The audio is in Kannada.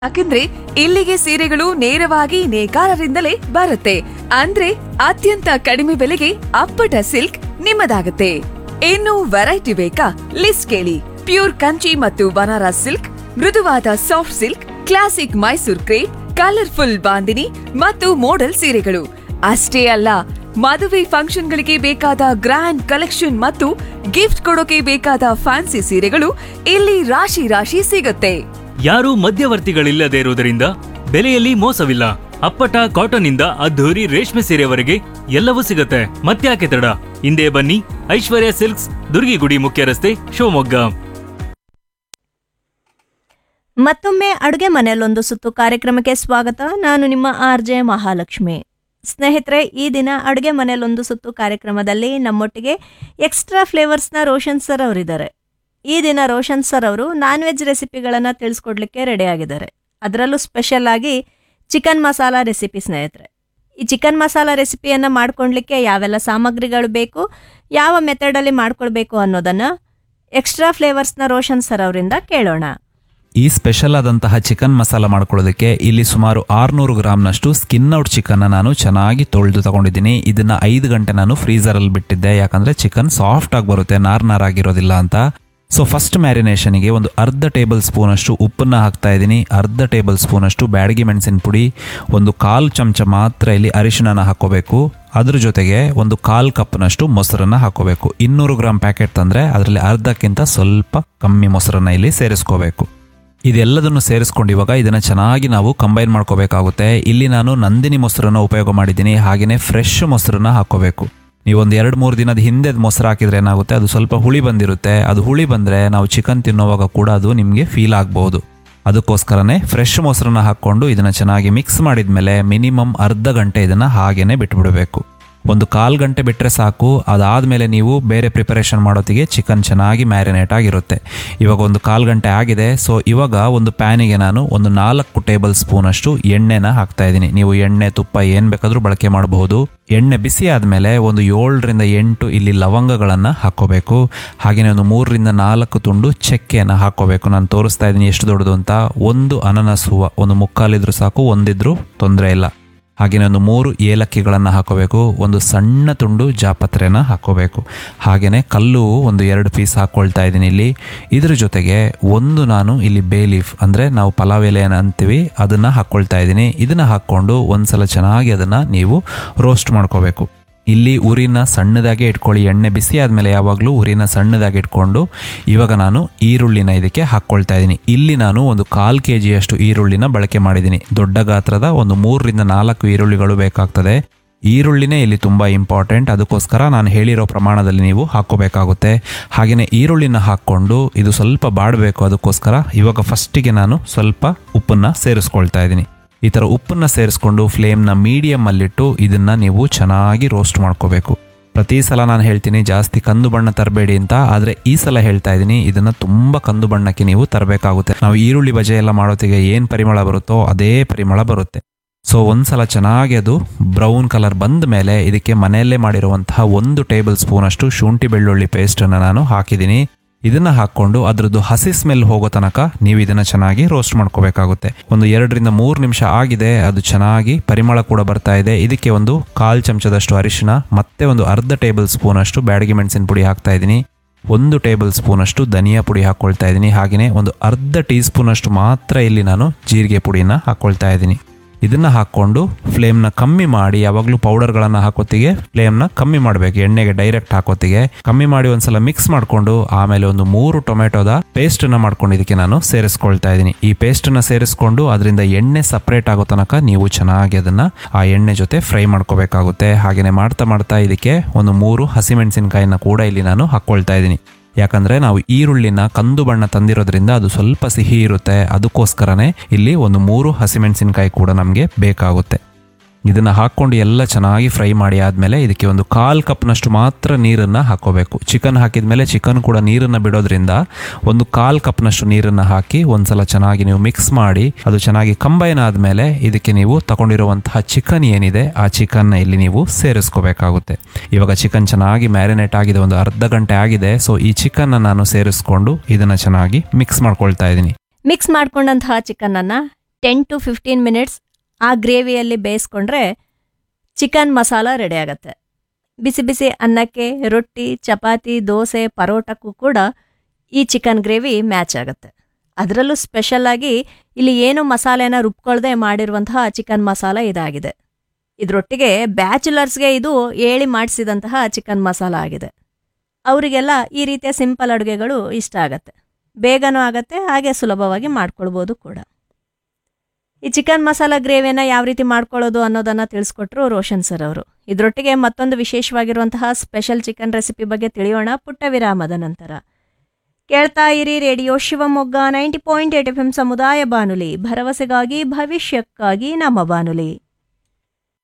ಯಾಕಂದ್ರೆ ಇಲ್ಲಿಗೆ ಸೀರೆಗಳು ನೇರವಾಗಿ ನೇಕಾರರಿಂದಲೇ ಬರುತ್ತೆ ಅಂದ್ರೆ ಅತ್ಯಂತ ಕಡಿಮೆ ಬೆಲೆಗೆ ಅಪ್ಪಟ ಸಿಲ್ಕ್ ನಿಮ್ಮದಾಗುತ್ತೆ ಇನ್ನು ವೆರೈಟಿ ಬೇಕಾ ಲಿಸ್ಟ್ ಕೇಳಿ ಪ್ಯೂರ್ ಕಂಚಿ ಮತ್ತು ಬನಾರಸ್ ಸಿಲ್ಕ್ ಮೃದುವಾದ soft silk classic Mysore crepe colourful bandhani ಮತ್ತು ಮೋಡಲ್ ಸೀರೆಗಳು ಅಷ್ಟೇ ಅಲ್ಲ ಮದುವೆ ಫಂಕ್ಷನ್ಗಳಿಗೆ ಬೇಕಾದ ಗ್ರ್ಯಾಂಡ್ ಕಲೆಕ್ಷನ್ ಮತ್ತು ಗಿಫ್ಟ್ ಕೊಡೋಕೆ ಬೇಕಾದ ಫ್ಯಾನ್ಸಿ ಸೀರೆಗಳು ಇಲ್ಲಿ ರಾಶಿ ರಾಶಿ ಸಿಗುತ್ತೆ ಯಾರೂ ಮಧ್ಯವರ್ತಿಗಳಿಲ್ಲದೆ ಇರುವುದರಿಂದ ಬೆಲೆಯಲ್ಲಿ ಮೋಸವಿಲ್ಲ ಅಪ್ಪಟ ಕಾಟನ್ ಇಂದ ಅದ್ಧೂರಿ ರೇಷ್ಮೆ ಸೀರೆವರೆಗೆ ಎಲ್ಲವೂ ಸಿಗುತ್ತೆ ಮತ್ತ್ಯಾಕೆ ತಡ ಹಿಂದೆ ಬನ್ನಿ ಐಶ್ವರ್ಯ ಸಿಲ್ಕ್ಸ್ ದುರ್ಗಿಗುಡಿ ಮುಖ್ಯ ರಸ್ತೆ ಶಿವಮೊಗ್ಗ ಮತ್ತೊಮ್ಮೆ ಅಡುಗೆ ಮನೆಯಲ್ಲೊಂದು ಸುತ್ತು ಕಾರ್ಯಕ್ರಮಕ್ಕೆ ಸ್ವಾಗತ ನಾನು ನಿಮ್ಮ ಆರ್ ಜೆ ಮಹಾಲಕ್ಷ್ಮಿ ಸ್ನೇಹಿತರೆ ಈ ದಿನ ಅಡುಗೆ ಮನೆಯಲ್ಲೊಂದು ಸುತ್ತು ಕಾರ್ಯಕ್ರಮದಲ್ಲಿ ನಮ್ಮೊಟ್ಟಿಗೆ ಎಕ್ಸ್ಟ್ರಾ ಫ್ಲೇವರ್ಸ್ನ ರೋಷನ್ ಸರ್ ಅವರಿದ್ದಾರೆ ಈ ದಿನ ರೋಷನ್ ಸರ್ ಅವರು ನಾನ್ ವೆಜ್ ರೆಸಿಪಿಗಳನ್ನು ತಿಳಿಸ್ಕೊಡ್ಲಿಕ್ಕೆ ರೆಡಿ ಆಗಿದ್ದಾರೆ ಅದರಲ್ಲೂ ಸ್ಪೆಷಲ್ ಆಗಿ ಚಿಕನ್ ಮಸಾಲ ರೆಸಿಪಿ ಸ್ನೇಹಿತರೆ ಈ ಚಿಕನ್ ಮಸಾಲ ರೆಸಿಪಿಯನ್ನು ಮಾಡ್ಕೊಳ್ಲಿಕ್ಕೆ ಯಾವೆಲ್ಲ ಸಾಮಗ್ರಿಗಳು ಬೇಕು ಯಾವ ಮೆಥಡಲ್ಲಿ ಮಾಡ್ಕೊಳ್ಬೇಕು ಅನ್ನೋದನ್ನು ಎಕ್ಸ್ಟ್ರಾ ಫ್ಲೇವರ್ಸ್ನ ರೋಷನ್ ಸರ್ ಅವರಿಂದ ಕೇಳೋಣ ಈ ಸ್ಪೆಷಲ್ ಆದಂತಹ ಚಿಕನ್ ಮಸಾಲ ಮಾಡ್ಕೊಳ್ಳೋದಕ್ಕೆ ಇಲ್ಲಿ ಸುಮಾರು ಆರುನೂರು ಗ್ರಾಮ್ನಷ್ಟು ಸ್ಕಿನ್ ಔಟ್ ಚಿಕನ್ನ ನಾನು ಚೆನ್ನಾಗಿ ತೊಳೆದು ತಗೊಂಡಿದ್ದೀನಿ ಇದನ್ನ ಐದು ಗಂಟೆ ನಾನು ಫ್ರೀಸರಲ್ಲಿ ಬಿಟ್ಟಿದ್ದೆ ಯಾಕಂದ್ರೆ ಚಿಕನ್ ಸಾಫ್ಟ್ ಆಗಿ ಬರುತ್ತೆ ನಾರ್ ನಾರಾಗಿರೋದಿಲ್ಲ ಅಂತ ಸೊ ಫಸ್ಟ್ ಮ್ಯಾರಿನೇಷನ್ಗೆ ಒಂದು ಅರ್ಧ ಟೇಬಲ್ ಸ್ಪೂನ್ ಅಷ್ಟು ಉಪ್ಪನ್ನ ಹಾಕ್ತಾ ಇದ್ದೀನಿ ಅರ್ಧ ಟೇಬಲ್ ಸ್ಪೂನ್ ಅಷ್ಟು ಬ್ಯಾಡಗಿ ಮೆಣಸಿನ ಪುಡಿ ಒಂದು ಕಾಲು ಚಮಚ ಮಾತ್ರ ಇಲ್ಲಿ ಅರಿಶಿಣನ ಹಾಕೋಬೇಕು ಅದ್ರ ಜೊತೆಗೆ ಒಂದು ಕಾಲ್ ಕಪ್ನಷ್ಟು ಮೊಸರನ್ನ ಹಾಕೋಬೇಕು ಇನ್ನೂರು ಗ್ರಾಮ್ ಪ್ಯಾಕೆಟ್ ತಂದ್ರೆ ಅದರಲ್ಲಿ ಅರ್ಧಕ್ಕಿಂತ ಸ್ವಲ್ಪ ಕಮ್ಮಿ ಮೊಸರನ್ನ ಇಲ್ಲಿ ಸೇರಿಸ್ಕೋಬೇಕು ಇದೆಲ್ಲದನ್ನು ಸೇರಿಸ್ಕೊಂಡು ಇವಾಗ ಇದನ್ನ ಚೆನ್ನಾಗಿ ನಾವು ಕಂಬೈನ್ ಮಾಡ್ಕೋಬೇಕಾಗುತ್ತೆ ಇಲ್ಲಿ ನಾನು ನಂದಿನಿ ಮೊಸರನ್ನ ಉಪಯೋಗ ಮಾಡಿದ್ದೀನಿ ಹಾಗೆಯೇ ಫ್ರೆಶ್ ಮೊಸರನ್ನ ಹಾಕೋಬೇಕು ನೀವೊಂದು ಎರಡು ಮೂರು ದಿನದ ಹಿಂದೆ ಮೊಸರು ಹಾಕಿದ್ರೆ ಏನಾಗುತ್ತೆ ಅದು ಸ್ವಲ್ಪ ಹುಳಿ ಬಂದಿರುತ್ತೆ ಅದು ಹುಳಿ ಬಂದರೆ ನಾವು ಚಿಕನ್ ತಿನ್ನೋವಾಗ ಕೂಡ ಅದು ನಿಮಗೆ ಫೀಲ್ ಆಗ್ಬೋದು ಅದಕ್ಕೋಸ್ಕರನೇ ಫ್ರೆಶ್ ಮೊಸರನ್ನ ಹಾಕ್ಕೊಂಡು ಇದನ್ನು ಚೆನ್ನಾಗಿ ಮಿಕ್ಸ್ ಮಾಡಿದ್ಮೇಲೆ ಮಿನಿಮಮ್ ಅರ್ಧ ಗಂಟೆ ಇದನ್ನು ಹಾಗೇನೆ ಬಿಟ್ಬಿಡಬೇಕು ಒಂದು ಕಾಲು ಗಂಟೆ ಬಿಟ್ಟರೆ ಸಾಕು ಅದಾದಮೇಲೆ ನೀವು ಬೇರೆ ಪ್ರಿಪರೇಷನ್ ಮಾಡೋತ್ತಿಗೆ ಚಿಕನ್ ಚೆನ್ನಾಗಿ ಮ್ಯಾರಿನೇಟ್ ಆಗಿರುತ್ತೆ ಇವಾಗ ಒಂದು ಕಾಲು ಗಂಟೆ ಆಗಿದೆ ಸೊ ಇವಾಗ ಒಂದು ಪ್ಯಾನಿಗೆ ನಾನು ಒಂದು ನಾಲ್ಕು ಟೇಬಲ್ ಸ್ಪೂನ್ ಅಷ್ಟು ಎಣ್ಣೆನ ಹಾಕ್ತಾ ಇದ್ದೀನಿ ನೀವು ಎಣ್ಣೆ ತುಪ್ಪ ಏನು ಬೇಕಾದರೂ ಬಳಕೆ ಮಾಡಬಹುದು ಎಣ್ಣೆ ಬಿಸಿ ಆದಮೇಲೆ ಒಂದು ಏಳರಿಂದ ಎಂಟು ಇಲ್ಲಿ ಲವಂಗಗಳನ್ನು ಹಾಕೋಬೇಕು ಹಾಗೆಯೇ ಒಂದು ಮೂರರಿಂದ ನಾಲ್ಕು ತುಂಡು ಚಕ್ಕೆಯನ್ನು ಹಾಕೋಬೇಕು ನಾನು ತೋರಿಸ್ತಾ ಇದ್ದೀನಿ ಎಷ್ಟು ದೊಡ್ಡದು ಅಂತ ಒಂದು ಅನನಸ್ ಹೂವು ಒಂದು ಮುಕ್ಕಾಲಿದ್ರು ಸಾಕು ಒಂದಿದ್ರು ತೊಂದರೆ ಇಲ್ಲ ಹಾಗೆಯೇ ಒಂದು ಮೂರು ಏಲಕ್ಕಿಗಳನ್ನು ಹಾಕೋಬೇಕು ಒಂದು ಸಣ್ಣ ತುಂಡು ಜಾಪತ್ರೆನ ಹಾಕೋಬೇಕು ಹಾಗೆಯೇ ಕಲ್ಲು ಒಂದು ಎರಡು ಪೀಸ್ ಹಾಕ್ಕೊಳ್ತಾ ಇದ್ದೀನಿ ಇಲ್ಲಿ ಇದ್ರ ಜೊತೆಗೆ ಒಂದು ನಾನು ಇಲ್ಲಿ ಬೇ ಲೀಫ್ ಅಂದರೆ ನಾವು ಪಲಾವ್ ಎಲೆಯನ್ನು ಅಂತೀವಿ ಅದನ್ನು ಹಾಕ್ಕೊಳ್ತಾ ಇದ್ದೀನಿ ಇದನ್ನು ಹಾಕ್ಕೊಂಡು ಒಂದ್ಸಲ ಚೆನ್ನಾಗಿ ಅದನ್ನು ನೀವು ರೋಸ್ಟ್ ಮಾಡ್ಕೋಬೇಕು ಇಲ್ಲಿ ಉರಿನ ಸಣ್ಣದಾಗೆ ಇಟ್ಕೊಳ್ಳಿ ಎಣ್ಣೆ ಬಿಸಿ ಆದಮೇಲೆ ಯಾವಾಗಲೂ ಉರಿನ ಸಣ್ಣದಾಗಿ ಇಟ್ಕೊಂಡು ಇವಾಗ ನಾನು ಈರುಳ್ಳಿನ ಇದಕ್ಕೆ ಹಾಕ್ಕೊಳ್ತಾ ಇದ್ದೀನಿ ಇಲ್ಲಿ ನಾನು ಒಂದು ಕಾಲು ಕೆ ಜಿಯಷ್ಟು ಈರುಳ್ಳಿನ ಬಳಕೆ ಮಾಡಿದ್ದೀನಿ ದೊಡ್ಡ ಗಾತ್ರದ ಒಂದು ಮೂರರಿಂದ ನಾಲ್ಕು ಈರುಳ್ಳಿಗಳು ಬೇಕಾಗ್ತದೆ ಈರುಳ್ಳಿನೇ ಇಲ್ಲಿ ತುಂಬ ಇಂಪಾರ್ಟೆಂಟ್ ಅದಕ್ಕೋಸ್ಕರ ನಾನು ಹೇಳಿರೋ ಪ್ರಮಾಣದಲ್ಲಿ ನೀವು ಹಾಕ್ಕೋಬೇಕಾಗುತ್ತೆ ಹಾಗೆಯೇ ಈರುಳ್ಳಿನ ಹಾಕ್ಕೊಂಡು ಇದು ಸ್ವಲ್ಪ ಬಾಡಬೇಕು ಅದಕ್ಕೋಸ್ಕರ ಇವಾಗ ಫಸ್ಟಿಗೆ ನಾನು ಸ್ವಲ್ಪ ಉಪ್ಪನ್ನು ಸೇರಿಸ್ಕೊಳ್ತಾ ಇದ್ದೀನಿ ಈ ಥರ ಉಪ್ಪನ್ನು ಸೇರಿಸ್ಕೊಂಡು ಫ್ಲೇಮ್ನ ಮೀಡಿಯಮ್ಮಲ್ಲಿಟ್ಟು ಇದನ್ನು ನೀವು ಚೆನ್ನಾಗಿ ರೋಸ್ಟ್ ಮಾಡ್ಕೋಬೇಕು ಪ್ರತಿ ಸಲ ನಾನು ಹೇಳ್ತೀನಿ ಜಾಸ್ತಿ ಕಂದು ಬಣ್ಣ ತರಬೇಡಿ ಅಂತ ಆದರೆ ಈ ಸಲ ಹೇಳ್ತಾ ಇದ್ದೀನಿ ಇದನ್ನು ತುಂಬ ಕಂದು ಬಣ್ಣಕ್ಕೆ ನೀವು ತರಬೇಕಾಗುತ್ತೆ ನಾವು ಈರುಳ್ಳಿ ಬಜೆ ಎಲ್ಲ ಮಾಡೋತ್ತಿಗೆ ಏನು ಪರಿಮಳ ಬರುತ್ತೋ ಅದೇ ಪರಿಮಳ ಬರುತ್ತೆ ಸೊ ಒಂದ್ಸಲ ಚೆನ್ನಾಗಿ ಅದು ಬ್ರೌನ್ ಕಲರ್ ಬಂದ ಮೇಲೆ ಇದಕ್ಕೆ ಮನೆಯಲ್ಲೇ ಮಾಡಿರುವಂತಹ ಒಂದು ಟೇಬಲ್ ಸ್ಪೂನ್ ಅಷ್ಟು ಶುಂಠಿ ಬೆಳ್ಳುಳ್ಳಿ ಪೇಸ್ಟನ್ನು ನಾನು ಹಾಕಿದ್ದೀನಿ ಇದನ್ನ ಹಾಕೊಂಡು ಅದ್ರದ್ದು ಹಸಿ ಸ್ಮೆಲ್ ಹೋಗೋ ತನಕ ನೀವು ಇದನ್ನ ಚೆನ್ನಾಗಿ ರೋಸ್ಟ್ ಮಾಡ್ಕೋಬೇಕಾಗುತ್ತೆ ಒಂದು ಎರಡರಿಂದ ಮೂರು ನಿಮಿಷ ಆಗಿದೆ ಅದು ಚೆನ್ನಾಗಿ ಪರಿಮಳ ಕೂಡ ಬರ್ತಾ ಇದೆ ಇದಕ್ಕೆ ಒಂದು ಕಾಲ್ ಚಮಚದಷ್ಟು ಅರಿಶಿನ ಮತ್ತೆ ಒಂದು ಅರ್ಧ ಟೇಬಲ್ ಸ್ಪೂನ್ ಅಷ್ಟು ಬ್ಯಾಡಗಿ ಮೆಣಸಿನ ಪುಡಿ ಹಾಕ್ತಾ ಇದ್ದೀನಿ ಒಂದು ಟೇಬಲ್ ಸ್ಪೂನ್ ಅಷ್ಟು ಧನಿಯಾ ಪುಡಿ ಹಾಕ್ಕೊಳ್ತಾ ಇದ್ದೀನಿ ಹಾಗೆಯೇ ಒಂದು ಅರ್ಧ ಟೀ ಸ್ಪೂನ್ ಅಷ್ಟು ಮಾತ್ರ ಇಲ್ಲಿ ನಾನು ಜೀರಿಗೆ ಪುಡಿನ ಹಾಕ್ಕೊಳ್ತಾ ಇದ್ದೀನಿ ಇದನ್ನ ಹಾಕ್ಕೊಂಡು ಫ್ಲೇಮ್ನ ಕಮ್ಮಿ ಮಾಡಿ ಯಾವಾಗಲೂ ಪೌಡರ್ಗಳನ್ನು ಹಾಕೋತಿಗೆ ಫ್ಲೇಮ್ನ ಕಮ್ಮಿ ಮಾಡಬೇಕು ಎಣ್ಣೆಗೆ ಡೈರೆಕ್ಟ್ ಹಾಕೋತಿಗೆ ಕಮ್ಮಿ ಮಾಡಿ ಒಂದ್ಸಲ ಮಿಕ್ಸ್ ಮಾಡಿಕೊಂಡು ಆಮೇಲೆ ಒಂದು ಮೂರು ಟೊಮೆಟೊದ ಪೇಸ್ಟನ್ನು ಮಾಡ್ಕೊಂಡು ಇದಕ್ಕೆ ನಾನು ಸೇರಿಸ್ಕೊಳ್ತಾ ಇದ್ದೀನಿ ಈ ಪೇಸ್ಟನ್ನು ಸೇರಿಸ್ಕೊಂಡು ಅದರಿಂದ ಎಣ್ಣೆ ಸಪ್ರೇಟ್ ಆಗೋ ತನಕ ನೀವು ಚೆನ್ನಾಗಿ ಅದನ್ನ ಆ ಎಣ್ಣೆ ಜೊತೆ ಫ್ರೈ ಮಾಡ್ಕೋಬೇಕಾಗುತ್ತೆ ಹಾಗೆಯೇ ಮಾಡ್ತಾ ಮಾಡ್ತಾ ಇದಕ್ಕೆ ಒಂದು ಮೂರು ಹಸಿಮೆಣಸಿನಕಾಯಿನ ಕೂಡ ಇಲ್ಲಿ ನಾನು ಹಾಕ್ಕೊಳ್ತಾ ಇದ್ದೀನಿ ಯಾಕಂದ್ರೆ ನಾವು ಈರುಳ್ಳಿನ ಕಂದು ಬಣ್ಣ ತಂದಿರೋದ್ರಿಂದ ಅದು ಸ್ವಲ್ಪ ಸಿಹಿ ಇರುತ್ತೆ ಅದಕ್ಕೋಸ್ಕರನೇ ಇಲ್ಲಿ ಒಂದು ಮೂರು ಹಸಿಮೆಣಸಿನಕಾಯಿ ಕೂಡ ನಮಗೆ ಬೇಕಾಗುತ್ತೆ ಇದನ್ನ ಹಾಕೊಂಡು ಎಲ್ಲ ಚೆನ್ನಾಗಿ ಫ್ರೈ ಮಾಡಿ ಆದಮೇಲೆ ಇದಕ್ಕೆ ಒಂದು ಕಾಲ್ ಕಪ್ನಷ್ಟು ಮಾತ್ರ ನೀರನ್ನ ಹಾಕೋಬೇಕು ಚಿಕನ್ ಹಾಕಿದ್ಮೇಲೆ ಚಿಕನ್ ಕೂಡ ನೀರನ್ನ ಬಿಡೋದ್ರಿಂದ ಒಂದು ಕಾಲ್ ಕಪ್ನಷ್ಟು ನೀರನ್ನ ಹಾಕಿ ಒಂದ್ಸಲ ಚೆನ್ನಾಗಿ ನೀವು ಮಿಕ್ಸ್ ಮಾಡಿ ಅದು ಚೆನ್ನಾಗಿ ಕಂಬೈನ್ ಆದಮೇಲೆ ಇದಕ್ಕೆ ನೀವು ತಗೊಂಡಿರುವಂತಹ ಚಿಕನ್ ಏನಿದೆ ಆ ಚಿಕನ್ನ ಇಲ್ಲಿ ನೀವು ಸೇರಿಸ್ಕೋಬೇಕಾಗುತ್ತೆ ಇವಾಗ ಚಿಕನ್ ಚೆನ್ನಾಗಿ ಮ್ಯಾರಿನೇಟ್ ಆಗಿದೆ ಒಂದು ಅರ್ಧ ಗಂಟೆ ಆಗಿದೆ ಸೊ ಈ ಚಿಕನ್ನ ನಾನು ಸೇರಿಸ್ಕೊಂಡು ಇದನ್ನ ಚೆನ್ನಾಗಿ ಮಿಕ್ಸ್ ಮಾಡ್ಕೊಳ್ತಾ ಇದ್ದೀನಿ ಮಿಕ್ಸ್ ಮಾಡ್ಕೊಂಡಂತಹ ಚಿಕನ್ ಅನ್ನ ಟೆನ್ ಟು ಫಿಫ್ಟೀನ್ ಮಿನಿಟ್ಸ್ ಆ ಗ್ರೇವಿಯಲ್ಲಿ ಬೇಯಿಸ್ಕೊಂಡ್ರೆ ಚಿಕನ್ ಮಸಾಲ ರೆಡಿ ಆಗುತ್ತೆ ಬಿಸಿ ಬಿಸಿ ಅನ್ನಕ್ಕೆ ರೊಟ್ಟಿ ಚಪಾತಿ ದೋಸೆ ಪರೋಟಕ್ಕೂ ಕೂಡ ಈ ಚಿಕನ್ ಗ್ರೇವಿ ಮ್ಯಾಚ್ ಆಗುತ್ತೆ ಅದರಲ್ಲೂ ಸ್ಪೆಷಲ್ಲಾಗಿ ಇಲ್ಲಿ ಏನು ಮಸಾಲೆನ ರುಬ್ಕೊಳ್ದೆ ಮಾಡಿರುವಂತಹ ಚಿಕನ್ ಮಸಾಲ ಇದಾಗಿದೆ ಇದರೊಟ್ಟಿಗೆ ಬ್ಯಾಚುಲರ್ಸ್ಗೆ ಇದು ಏಳಿ ಮಾಡಿಸಿದಂತಹ ಚಿಕನ್ ಮಸಾಲ ಆಗಿದೆ ಅವರಿಗೆಲ್ಲ ಈ ರೀತಿಯ ಸಿಂಪಲ್ ಅಡುಗೆಗಳು ಇಷ್ಟ ಆಗತ್ತೆ ಬೇಗನೂ ಆಗತ್ತೆ ಹಾಗೆ ಸುಲಭವಾಗಿ ಮಾಡ್ಕೊಳ್ಬೋದು ಕೂಡ ಈ ಚಿಕನ್ ಮಸಾಲ ಗ್ರೇವಿನ ಯಾವ ರೀತಿ ಮಾಡ್ಕೊಳ್ಳೋದು ಅನ್ನೋದನ್ನ ತಿಳಿಸ್ಕೊಟ್ರು ರೋಷನ್ ಸರ್ ಅವರು ಇದರೊಟ್ಟಿಗೆ ಮತ್ತೊಂದು ವಿಶೇಷವಾಗಿರುವಂತಹ ಸ್ಪೆಷಲ್ ಚಿಕನ್ ರೆಸಿಪಿ ಬಗ್ಗೆ ತಿಳಿಯೋಣ ಪುಟ್ಟ ವಿರಾಮದ ನಂತರ ಕೇಳ್ತಾ ಇರಿ radio Shivamogga ninety point eight F M ಸಮುದಾಯ ಬಾನುಲಿ ಭರವಸೆಗಾಗಿ ಭವಿಷ್ಯಕ್ಕಾಗಿ ನಮ್ಮ ಬಾನುಲಿ